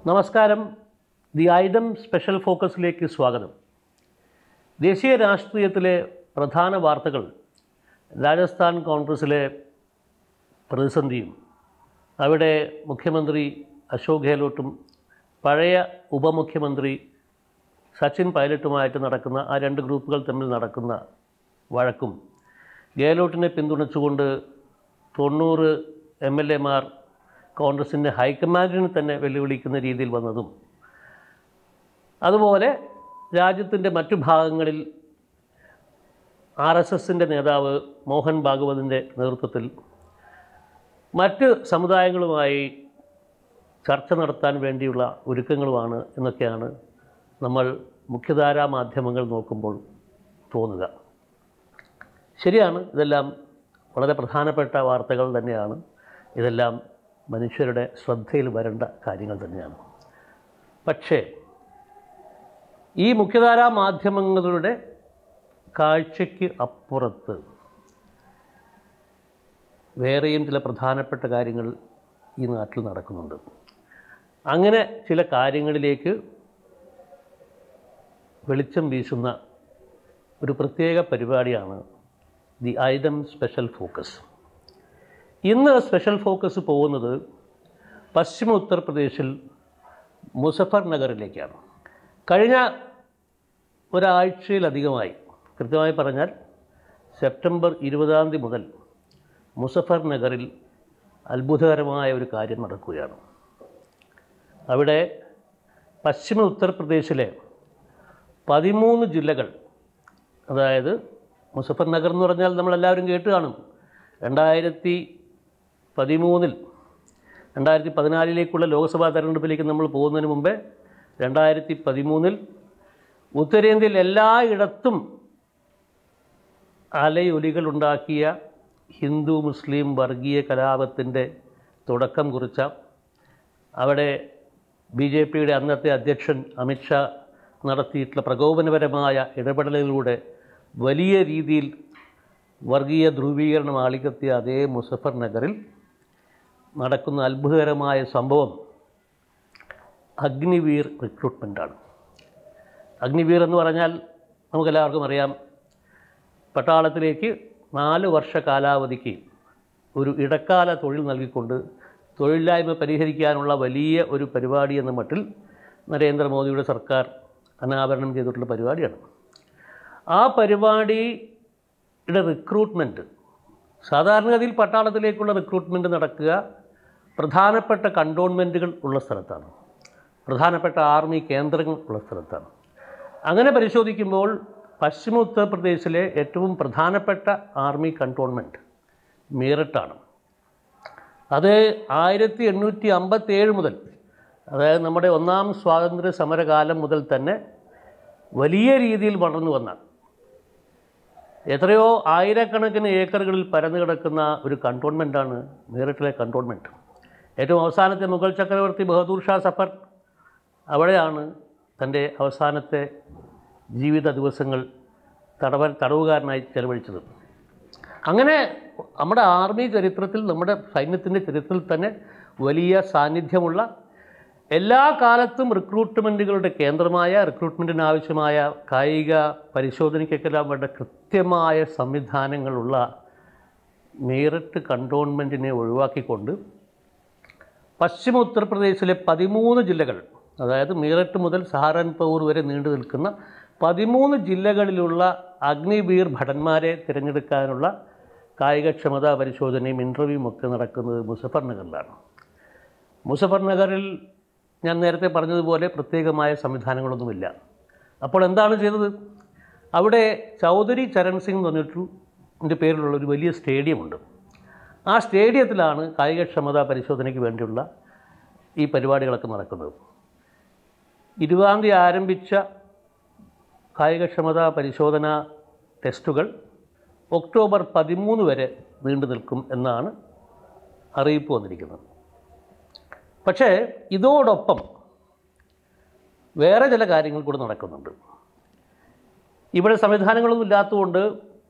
നമസ്കാരം the AIDEM special ഫോക്കസിലേക്ക് സ്വാഗതം ദേശീയ രാഷ്ട്രീയത്തിലെ പ്രധാന വാർത്തകൾ രാജസ്ഥാൻ കോൺഗ്രസിലെ പ്രതിസന്ധിയും അവിടെ മുഖ്യമന്ത്രി അശോക് ഗെഹ്ലോട്ടും പഴയ ഉപമുഖ്യമന്ത്രി സച്ചിൻ പൈലറ്റുമായിട്ട് നടക്കുന്ന ആ രണ്ട് ഗ്രൂപ്പുകൾ തമ്മിൽ നടക്കുന്ന വഴക്കും ഗെഹ്ലോട്ടിനെ പിന്തുണച്ചുകൊണ്ട് തൊണ്ണൂറ് എം എൽ എമാർ കോൺഗ്രസിൻ്റെ ഹൈക്കമാൻഡിന് തന്നെ വെല്ലുവിളിക്കുന്ന രീതിയിൽ വന്നതും അതുപോലെ രാജ്യത്തിൻ്റെ മറ്റു ഭാഗങ്ങളിൽ ആർ എസ് എസിൻ്റെ നേതാവ് മോഹൻ ഭാഗവതിൻ്റെ നേതൃത്വത്തിൽ മറ്റ് സമുദായങ്ങളുമായി ചർച്ച നടത്താൻ വേണ്ടിയുള്ള ഒരുക്കങ്ങളുമാണ് എന്നൊക്കെയാണ് നമ്മൾ മുഖ്യധാരാ മാധ്യമങ്ങൾ നോക്കുമ്പോൾ തോന്നുക ശരിയാണ് ഇതെല്ലാം വളരെ പ്രധാനപ്പെട്ട വാർത്തകൾ തന്നെയാണ് ഇതെല്ലാം മനുഷ്യരുടെ ശ്രദ്ധയിൽ വരേണ്ട കാര്യങ്ങൾ തന്നെയാണ് പക്ഷേ ഈ മുഖ്യധാരാ മാധ്യമങ്ങളുടെ കാഴ്ചയ്ക്ക് അപ്പുറത്ത് വേറെയും ചില പ്രധാനപ്പെട്ട കാര്യങ്ങൾ ഈ നാട്ടിൽ നടക്കുന്നുണ്ട് അങ്ങനെ ചില കാര്യങ്ങളിലേക്ക് വെളിച്ചം വീശുന്ന ഒരു പ്രത്യേക പരിപാടിയാണ് ദി ഐഡം സ്പെഷ്യൽ ഫോക്കസ് ഇന്ന് സ്പെഷ്യൽ ഫോക്കസ് പോകുന്നത് പശ്ചിമ ഉത്തർപ്രദേശിൽ മുസഫർ നഗറിലേക്കാണ് കഴിഞ്ഞ ഒരാഴ്ചയിലധികമായി കൃത്യമായി പറഞ്ഞാൽ സെപ്റ്റംബർ ഇരുപതാം തീയതി മുതൽ മുസഫർ നഗറിൽ അത്ഭുതകരമായ ഒരു കാര്യം നടക്കുകയാണ് അവിടെ പശ്ചിമ ഉത്തർപ്രദേശിലെ പതിമൂന്ന് ജില്ലകൾ അതായത് മുസഫർ നഗർ എന്ന് പറഞ്ഞാൽ നമ്മളെല്ലാവരും കേട്ട് കാണും രണ്ടായിരത്തി പതിമൂന്നിൽ രണ്ടായിരത്തി പതിനാലിലേക്കുള്ള ലോക്സഭാ തെരഞ്ഞെടുപ്പിലേക്ക് നമ്മൾ പോകുന്നതിന് മുമ്പേ രണ്ടായിരത്തി പതിമൂന്നിൽ ഉത്തരേന്ത്യയിൽ എല്ലായിടത്തും അലയൊലികൾ ഉണ്ടാക്കിയ ഹിന്ദു മുസ്ലിം വർഗീയ കലാപത്തിൻ്റെ തുടക്കം കുറിച്ച അവിടെ ബി ജെ പിയുടെ അന്നത്തെ അധ്യക്ഷൻ അമിത്ഷാ നടത്തിയിട്ടുള്ള പ്രകോപനപരമായ ഇടപെടലുകളിലൂടെ വലിയ രീതിയിൽ വർഗീയ ധ്രുവീകരണം ആളിക്കത്തിയ അതേ മുസഫർ നഗറിൽ നടക്കുന്ന അത്ഭുതകരമായ സംഭവം അഗ്നിവീർ റിക്രൂട്ട്മെൻറ്റാണ് അഗ്നിവീർ എന്ന് പറഞ്ഞാൽ നമുക്കെല്ലാവർക്കും അറിയാം പട്ടാളത്തിലേക്ക് നാല് വർഷ കാലാവധിക്ക് ഒരു ഇടക്കാല തൊഴിൽ നൽകിക്കൊണ്ട് തൊഴിലില്ലായ്മ പരിഹരിക്കാനുള്ള വലിയ ഒരു പരിപാടി എന്ന മട്ടിൽ നരേന്ദ്രമോദിയുടെ സർക്കാർ അനാവരണം ചെയ്തിട്ടുള്ള പരിപാടിയാണ് ആ പരിപാടിയുടെ റിക്രൂട്ട്മെൻറ്റ് സാധാരണഗതിയിൽ പട്ടാളത്തിലേക്കുള്ള റിക്രൂട്ട്മെൻറ്റ് നടക്കുക പ്രധാനപ്പെട്ട കണ്ടോൺമെൻറ്റുകൾ ഉള്ള സ്ഥലത്താണ് പ്രധാനപ്പെട്ട ആർമി കേന്ദ്രങ്ങൾ ഉള്ള സ്ഥലത്താണ് അങ്ങനെ പരിശോധിക്കുമ്പോൾ പശ്ചിമ ഉത്തർപ്രദേശിലെ ഏറ്റവും പ്രധാനപ്പെട്ട ആർമി കണ്ടോൺമെൻറ്റ് മീററ്റാണ് അത് ആയിരത്തി എണ്ണൂറ്റി അമ്പത്തേഴ് മുതൽ അതായത് നമ്മുടെ ഒന്നാം സ്വാതന്ത്ര്യ സമരകാലം മുതൽ തന്നെ വലിയ രീതിയിൽ വളർന്നു വന്ന എത്രയോ ആയിരക്കണക്കിന് ഏക്കറുകളിൽ പരന്നു കിടക്കുന്ന ഒരു കണ്ടോൺമെൻറ്റാണ് മീററ്റിലെ കണ്ടോൺമെൻറ്റ് ഏറ്റവും അവസാനത്തെ മുഗൾ ചക്രവർത്തി ബഹദൂർ ഷാ സഫർ അവിടെയാണ് തൻ്റെ അവസാനത്തെ ജീവിത ദിവസങ്ങൾ തടവ തടവുകാരനായി ചെലവഴിച്ചത് അങ്ങനെ നമ്മുടെ ആർമി ചരിത്രത്തിൽ നമ്മുടെ സൈന്യത്തിൻ്റെ ചരിത്രത്തിൽ തന്നെ വലിയ സാന്നിധ്യമുള്ള എല്ലാ കാലത്തും റിക്രൂട്ട്മെൻറ്റുകളുടെ കേന്ദ്രമായ റിക്രൂട്ട്മെൻറ്റിന് ആവശ്യമായ കായിക പരിശോധനയ്ക്കൊക്കെല്ലാം വേണ്ട കൃത്യമായ സംവിധാനങ്ങളുള്ള മീററ്റ് കണ്ടോൺമെൻറ്റിനെ ഒഴിവാക്കിക്കൊണ്ട് പശ്ചിമ ഉത്തർപ്രദേശിലെ പതിമൂന്ന് ജില്ലകൾ അതായത് മീററ്റ് മുതൽ സഹാറൻപൂർ വരെ നീണ്ടു നിൽക്കുന്ന പതിമൂന്ന് ജില്ലകളിലുള്ള അഗ്നിവീർ ഭടന്മാരെ തിരഞ്ഞെടുക്കാനുള്ള കായികക്ഷമതാ പരിശോധനയും ഇൻ്റർവ്യൂവും ഒക്കെ നടക്കുന്നത് മുസഫർ നഗറിലാണ് മുസഫർ നഗറിൽ ഞാൻ നേരത്തെ പറഞ്ഞതുപോലെ പ്രത്യേകമായ സംവിധാനങ്ങളൊന്നുമില്ല അപ്പോൾ എന്താണ് ചെയ്തത് അവിടെ ചൗധരി ചരൺ സിംഗ് എന്ന് പറഞ്ഞിട്ട് പേരിലുള്ള ഒരു വലിയ സ്റ്റേഡിയമുണ്ട് ആ സ്റ്റേഡിയത്തിലാണ് കായികക്ഷമതാ പരിശോധനയ്ക്ക് വേണ്ടിയുള്ള ഈ പരിപാടികളൊക്കെ നടക്കുന്നത് ഇരുപതാം തീയതി ആരംഭിച്ച കായികക്ഷമതാ പരിശോധന ടെസ്റ്റുകൾ ഒക്ടോബർ പതിമൂന്ന് വരെ നീണ്ടു നിൽക്കും എന്നാണ് അറിയിപ്പ് വന്നിരിക്കുന്നത് പക്ഷേ ഇതോടൊപ്പം വേറെ ചില കാര്യങ്ങൾ കൂടെ നടക്കുന്നുണ്ട് ഇവിടെ സംവിധാനങ്ങളൊന്നും ഇല്ലാത്തതുകൊണ്ട്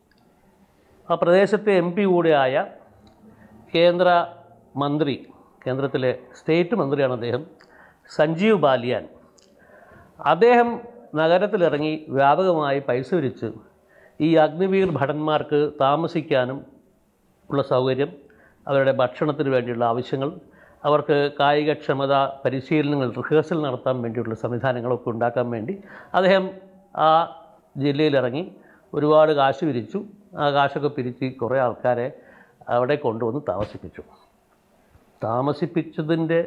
ആ പ്രദേശത്തെ എം പി കൂടെയായ കേന്ദ്ര മന്ത്രി കേന്ദ്രത്തിലെ സ്റ്റേറ്റ് മന്ത്രിയാണ് അദ്ദേഹം സഞ്ജീവ് ബാലിയാൻ അദ്ദേഹം നഗരത്തിലിറങ്ങി വ്യാപകമായി പൈസ വിരിച്ച് ഈ അഗ്നിവീർ ഭടന്മാർക്ക് താമസിക്കാനും ഉള്ള സൗകര്യം അവരുടെ ഭക്ഷണത്തിന് വേണ്ടിയുള്ള ആവശ്യങ്ങൾ അവർക്ക് കായികക്ഷമത പരിശീലനങ്ങൾ റിഹേഴ്സൽ നടത്താൻ വേണ്ടിയുള്ള സംവിധാനങ്ങളൊക്കെ ഉണ്ടാക്കാൻ വേണ്ടി അദ്ദേഹം ആ ജില്ലയിലിറങ്ങി ഒരുപാട് കാശ് പിരിച്ചു ആ കാശൊക്കെ പിരിച്ച് കുറേ ആൾക്കാരെ അവിടെ കൊണ്ടുവന്ന് താമസിപ്പിച്ചു താമസിപ്പിച്ചതിൻ്റെ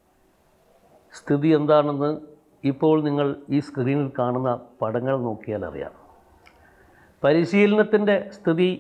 സ്ഥിതി എന്താണെന്ന് ഇപ്പോൾ നിങ്ങൾ ഈ സ്ക്രീനിൽ കാണുന്ന പടങ്ങൾ നോക്കിയാൽ അറിയാം പരിശീലനത്തിൻ്റെ സ്ഥിതി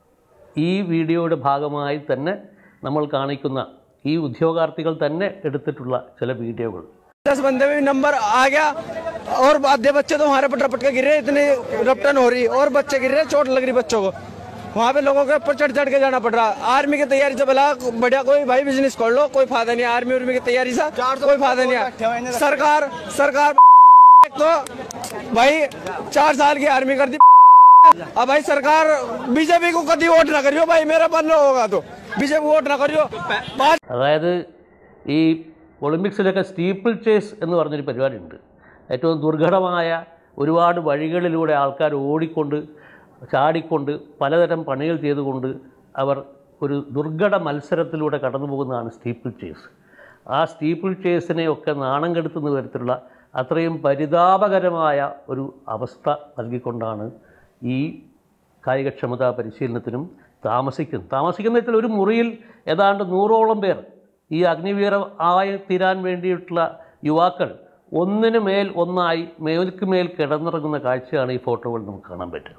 ഈ വീഡിയോയുടെ ഭാഗമായി തന്നെ നമ്മൾ കാണിക്കുന്ന ഈ ഉദ്യോഗാർത്ഥികൾ തന്നെ എടുത്തിട്ടുള്ള ചില വീഡിയോകൾ दस बंदे में नंबर आ गया और आधे बच्चे तो हमारे पर रपट के गिर रहे इतनी रपटन हो रही और बच्चे गिर रहे चोट लग रही बच्चों को वहाँ पे लोगों के ऊपर चढ़ चढ़ के जाना पड़ रहा आर्मी की तैयारी से भला बढ़िया कोई भाई बिजनेस कर लो कोई फायदा नहीं आर्मी उर्मी की तैयारी से कोई फायदा नहीं है सरकार सरकार तो भाई चार साल की आर्मी कर दी अब भाई सरकार बीजेपी को कभी वोट ना करियो भाई मेरा बदलो होगा तो बीजेपी वोट ना करियो पाँच അതായത് ഈ ഒളിമ്പിക്സിലൊക്കെ സ്റ്റീപ്പിൾ ചേസ് എന്ന് പറഞ്ഞൊരു പരിപാടിയുണ്ട് ഏറ്റവും ദുർഘടമായ ഒരുപാട് വഴികളിലൂടെ ആൾക്കാർ ഓടിക്കൊണ്ട് ചാടിക്കൊണ്ട് പലതരം പണികൾ ചെയ്തുകൊണ്ട് അവർ ഒരു ദുർഘട മത്സരത്തിലൂടെ കടന്നു പോകുന്നതാണ് സ്റ്റീപ്പിൾ ചേസ് ആ സ്റ്റീപ്പിൾ ചേസിനെയൊക്കെ നാണം കെടുത്തുന്ന തരത്തിലുള്ള അത്രയും പരിതാപകരമായ ഒരു അവസ്ഥ നൽകിക്കൊണ്ടാണ് ഈ കായികക്ഷമതാ പരിശീലനത്തിനും താമസിക്കുന്നത് താമസിക്കുന്ന വെച്ചാൽ ഒരു മുറിയിൽ ഏതാണ്ട് നൂറോളം പേർ ഈ അഗ്നിവീര ആയി തീരാൻ വേണ്ടിയിട്ടുള്ള യുവാക്കൾ ഒന്നിനു മേൽ ഒന്നായി മേൽക്ക് മേൽ കിടന്നിറങ്ങുന്ന കാഴ്ചയാണ് ഈ ഫോട്ടോകൾ നമുക്ക് കാണാൻ പറ്റുക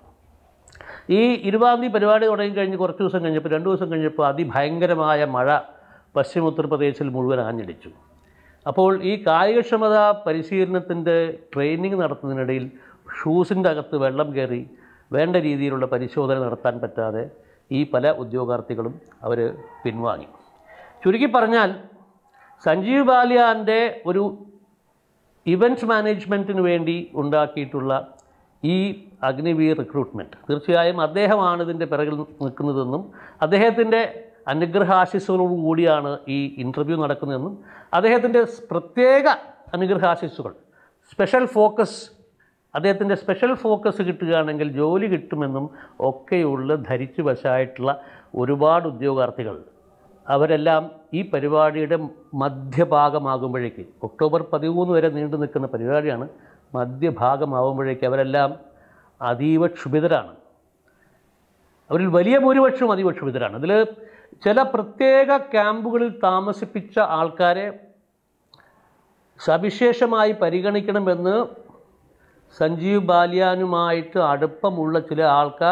ഈ ഇരുപതാം തീയതി പരിപാടി തുടങ്ങി കഴിഞ്ഞ് കുറച്ച് ദിവസം കഴിഞ്ഞപ്പോൾ രണ്ട് ദിവസം കഴിഞ്ഞപ്പോൾ അതിഭയങ്കരമായ മഴ പശ്ചിമ ഉത്തർപ്രദേശിൽ മുഴുവൻ ആഞ്ഞടിച്ചു അപ്പോൾ ഈ കായികക്ഷമതാ പരിശീലനത്തിൻ്റെ ട്രെയിനിങ് നടത്തുന്നതിനിടയിൽ ഷൂസിൻ്റെ അകത്ത് വെള്ളം കയറി വേണ്ട രീതിയിലുള്ള പരിശോധന നടത്താൻ പറ്റാതെ ഈ പല ഉദ്യോഗാർത്ഥികളും അവർ പിൻവാങ്ങി ചുരുക്കി പറഞ്ഞാൽ സഞ്ജീവ് ബാലിയാൻ്റെ ഒരു ഇവൻറ്റ് മാനേജ്മെൻറ്റിന് വേണ്ടി ഉണ്ടാക്കിയിട്ടുള്ള ഈ അഗ്നിവീർ റിക്രൂട്ട്മെൻറ്റ് തീർച്ചയായും അദ്ദേഹമാണ് ഇതിൻ്റെ പിറകിൽ നിൽക്കുന്നതെന്നും അദ്ദേഹത്തിൻ്റെ അനുഗ്രഹാശിസ്സുകളോടു കൂടിയാണ് ഈ ഇൻ്റർവ്യൂ നടക്കുന്നതെന്നും അദ്ദേഹത്തിൻ്റെ പ്രത്യേക അനുഗ്രഹാശിസ്സുകൾ സ്പെഷ്യൽ ഫോക്കസ് അദ്ദേഹത്തിൻ്റെ സ്പെഷ്യൽ ഫോക്കസ് കിട്ടുകയാണെങ്കിൽ ജോലി കിട്ടുമെന്നും ഒക്കെയുള്ള ധരിച്ചു വശമായിട്ടുള്ള ഒരുപാട് ഉദ്യോഗാർത്ഥികൾ അവരെല്ലാം ഈ പരിപാടിയുടെ മധ്യഭാഗമാകുമ്പോഴേക്ക് ഒക്ടോബർ പതിമൂന്ന് വരെ നീണ്ടു നിൽക്കുന്ന പരിപാടിയാണ് മധ്യഭാഗമാകുമ്പോഴേക്ക് അവരെല്ലാം അതീവ ക്ഷുഭിതരാണ് അവരിൽ വലിയ ഭൂരിപക്ഷവും അതീവ ക്ഷുഭിതരാണ് അതിൽ ചില പ്രത്യേക ക്യാമ്പുകളിൽ താമസിപ്പിച്ച ആൾക്കാരെ സവിശേഷമായി പരിഗണിക്കണമെന്ന് സഞ്ജീവ് ബാലിയാനുമായിട്ട് അടുപ്പമുള്ള ചില ആൾക്കാർ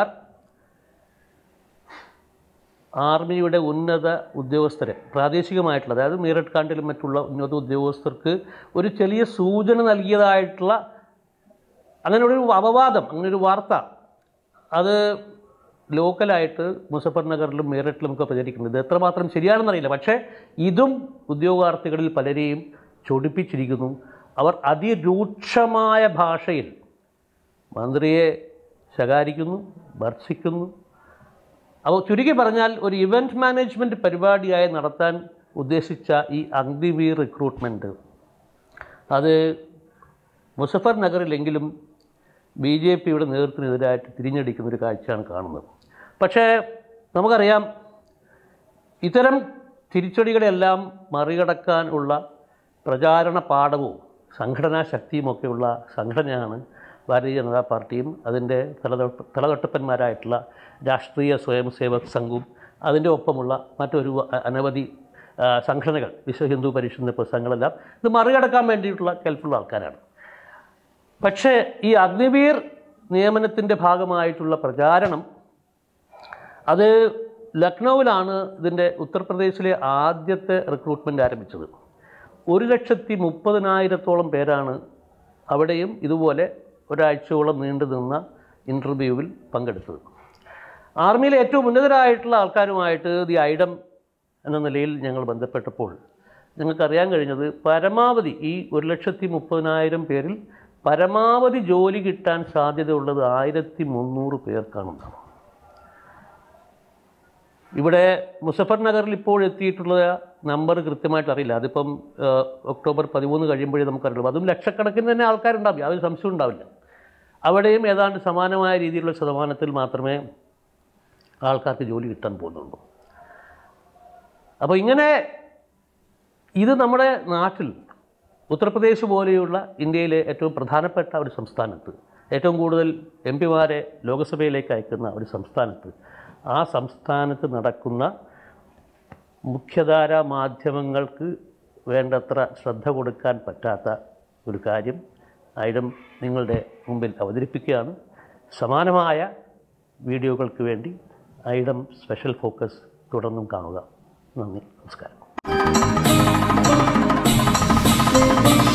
ആർമിയുടെ ഉന്നത ഉദ്യോഗസ്ഥരെ പ്രാദേശികമായിട്ടുള്ള അതായത് മീററ്റ് കാണ്ടിലും മറ്റുള്ള ഉന്നത ഉദ്യോഗസ്ഥർക്ക് ഒരു ചെറിയ സൂചന നൽകിയതായിട്ടുള്ള അങ്ങനെ ഒരു അപവാദം അങ്ങനെ ഒരു വാർത്ത അത് ലോക്കലായിട്ട് മുസഫർ നഗറിലും മീററ്റിലും ഒക്കെ പ്രചരിക്കുന്നത് ഇത് എത്രമാത്രം ശരിയാണെന്നറിയില്ല പക്ഷേ ഇതും ഉദ്യോഗാർത്ഥികളിൽ പലരെയും ചൊടിപ്പിച്ചിരിക്കുന്നു അവർ അതിരൂക്ഷമായ ഭാഷയിൽ മന്ത്രിയെ ശകാരിക്കുന്നു ഭർഷിക്കുന്നു അപ്പോൾ ചുരുക്കി പറഞ്ഞാൽ ഒരു ഇവൻറ്റ് മാനേജ്മെൻറ്റ് പരിപാടിയായി നടത്താൻ ഉദ്ദേശിച്ച ഈ അഗ്നിവീർ റിക്രൂട്ട്മെൻറ്റ് അത് മുസഫർ നഗറിലെങ്കിലും ബി ജെ പിയുടെ നേതൃത്വത്തിനെതിരായിട്ട് തിരിഞ്ഞടിക്കുന്ന ഒരു കാഴ്ചയാണ് കാണുന്നത് പക്ഷേ നമുക്കറിയാം ഇത്തരം തിരിച്ചടികളെല്ലാം മറികടക്കാൻ ഉള്ള പ്രചാരണ പാഠവും സംഘടനാ ശക്തിയുമൊക്കെയുള്ള സംഘടനയാണ് ഭാരതീയ ജനതാ പാർട്ടിയും അതിൻ്റെ തലതൊട്ട് തലതൊട്ടപ്പന്മാരായിട്ടുള്ള രാഷ്ട്രീയ സ്വയം സേവക് സംഘവും അതിൻ്റെ ഒപ്പമുള്ള മറ്റൊരു അ- അനവധി ആ, സംഘടനകൾ വിശ്വ ഹിന്ദു പരിഷത്തിൻ്റെ പുസ്തകങ്ങളെല്ലാം ഇത് മറികടക്കാൻ വേണ്ടിയിട്ടുള്ള കെൽപ്പുള്ള ആൾക്കാരാണ് പക്ഷേ ഈ അഗ്നിവീർ നിയമനത്തിൻ്റെ ഭാഗമായിട്ടുള്ള പ്രചാരണം അത് ലക്നൗവിലാണ് ഇതിൻ്റെ ഉത്തർപ്രദേശിലെ ആദ്യത്തെ റിക്രൂട്ട്മെൻറ്റ് ആരംഭിച്ചത് ഒരു ലക്ഷത്തി മുപ്പതിനായിരത്തോളം പേരാണ് അവിടെയും ഇതുപോലെ ഒരാഴ്ചയോളം നീണ്ടു നിന്ന ഇൻ്റർവ്യൂവിൽ പങ്കെടുത്തത് ആർമിയിലെ ഏറ്റവും ഉന്നതരായിട്ടുള്ള ആൾക്കാരുമായിട്ട് ദി ഐഡം എന്ന നിലയിൽ ഞങ്ങൾ ബന്ധപ്പെട്ടപ്പോൾ ഞങ്ങൾക്കറിയാൻ കഴിഞ്ഞത് പരമാവധി ഈ ഒരു ലക്ഷത്തി മുപ്പതിനായിരം പേരിൽ പരമാവധി ജോലി കിട്ടാൻ സാധ്യതയുള്ളത് ആയിരത്തി മുന്നൂറ് പേർക്കാണെന്നാണ് ഇവിടെ മുസഫർ നഗറിൽ ഇപ്പോൾ എത്തിയിട്ടുള്ള നമ്പർ കൃത്യമായിട്ട് അറിയില്ല അതിപ്പം ആ, ഒക്ടോബർ പതിമൂന്ന് കഴിയുമ്പോഴേ നമുക്കറിയുള്ളൂ അതും ലക്ഷക്കണക്കിന് തന്നെ ആൾക്കാരുണ്ടാവും യാതൊരു സംശയം ഉണ്ടാവില്ല അവിടെയും ഏതാണ്ട് സമാനമായ രീതിയിലുള്ള ശതമാനത്തിൽ മാത്രമേ ആൾക്കാർക്ക് ജോലി കിട്ടാൻ പോകുന്നുള്ളൂ അപ്പോൾ ഇങ്ങനെ ഇത് നമ്മുടെ നാട്ടിൽ ഉത്തർപ്രദേശ് പോലെയുള്ള ഇന്ത്യയിലെ ഏറ്റവും പ്രധാനപ്പെട്ട ഒരു സംസ്ഥാനത്ത് ഏറ്റവും കൂടുതൽ എം പിമാരെ ലോകസഭയിലേക്ക് അയക്കുന്ന ഒരു സംസ്ഥാനത്ത് ആ സംസ്ഥാനത്ത് നടക്കുന്ന മുഖ്യധാര മാധ്യമങ്ങൾക്ക് വേണ്ടത്ര ശ്രദ്ധ കൊടുക്കാൻ പറ്റാത്ത ഒരു കാര്യം ഐഡം നിങ്ങളുടെ മുമ്പിൽ അവതരിപ്പിക്കുകയാണ് സമാനമായ വീഡിയോകൾക്ക് വേണ്ടി ഐഡം സ്പെഷ്യൽ ഫോക്കസ് തുടർന്നും കാണുക നന്ദി നമസ്കാരം